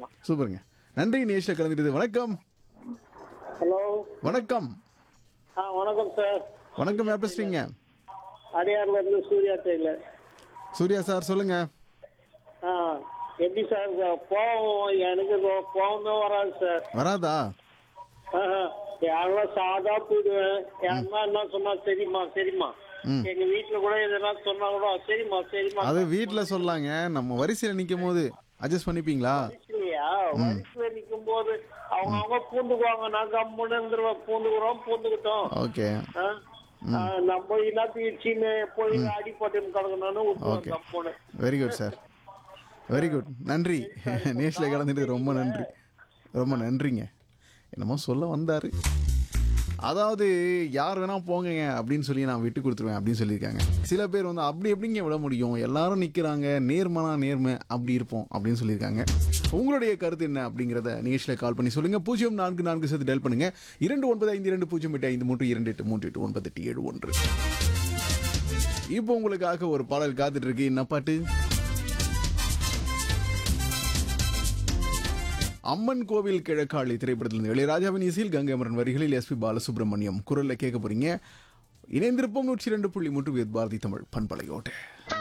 சூப்பருங்க நன்றி நேஷில் கலந்துட்டு வணக்கம் ஹலோ வணக்கம் ஆ வணக்கம் சார் வணக்கம் யார் பேசுறீங்க அடையார்ல இருந்து சூர்யா டெய்லர் சூர்யா சார் சொல்லுங்க ஆ எப்படி சார் கோவம் எனக்கு கோ- கோவம் தான் வராது சார் வராதா ஆஹா. யாரெல்லாம் சாதா போயிடுவேன் யாருன்னா என்ன சொன்னா சரிம்மா சரிம்மா ம். எங்க வீட்டுல கூட எதனா சொன்னா கூட சரிம்மா சரிம்மா அது வீட்டில் சொல்லாங்க நம்ம வரிசையில் நிற்கும் போது அட்ஜஸ்ட் பண்ணிப்பீங்களா இல்லையா வயசுல நிக்கும் போது அவங்க அவங்க பூந்துக்குவாங்க நான் கம்முன்னு இருந்துருவேன் பூந்துக்குறோம் பூந்துக்கிட்டோம் ஓகே ஆ? ஆ, நம்ம எல்லாத்தையும் சின்ன போய் அடிப்பட்டு கிடக்கணும்னு விட்டுருவேன் Okay. கம்முன்னு very good sir very good நன்றி நேஷில் கலந்துட்டு ரொம்ப நன்றி ரொம்ப நன்றிங்க என்னமோ சொல்ல வந்தார் அதாவது யார் வேணா போங்கங்க அப்படின்னு சொல்லி நான் விட்டு கொடுத்துருவேன் அப்படின்னு சொல்லியிருக்காங்க சில பேர் வந்து அப்படி எப்படிங்க விட முடியும் எல்லாரும் நிற்கிறாங்க நேர்மனா நேர்மை அப்படி இருப்போம் அப்படின்னு சொல்லியிருக்காங்க உங்களுடைய கருத்து என்ன அப்படிங்கிறத நிகழ்ச்சியில் கால் பண்ணி சொல்லுங்க பூஜ்ஜியம் நான்கு நான்கு சேர்த்து டெல் பண்ணுங்க இரண்டு ஒன்பது ஐந்து இரண்டு பூஜ்ஜியம் எட்டு ஐந்து மூன்று இரண்டு எட்டு மூன்று எட்டு ஒன்பது எட்டு ஏழு ஒன்று இப்போ உங்களுக்காக ஒரு பாடல் காத்துட்டு இருக்கு என்ன பாட்டு அம்மன் கோவில் கிழக்காளி திரைப்படத்தில் இளையராஜாவின் இசையில் கங்கை அமரன் வரிகளில் எஸ்பி பாலசுப்ரமணியம் குரல்ல கேட்க போறீங்க இணைந்திருப்போம் நூற்றி இரண்டு புள்ளி மூன்று பாரதி தமிழ் பண்பலையோடு